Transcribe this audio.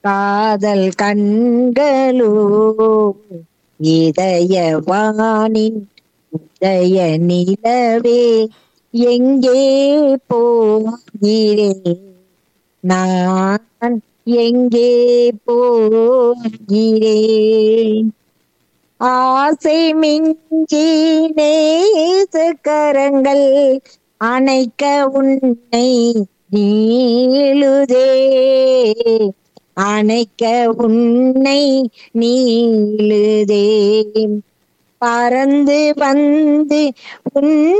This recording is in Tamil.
காதல் கண்களோ இதயவானின் உதய நிலவே எங்கே போகிறேன் நான் எங்கே போகிறேன் ஆசை மிஞ்சி நேசக்கரங்கள் அணைக்க உன்னை நீளுதே அணைக்க உன்னை நீளுதே பறந்து வந்து உன்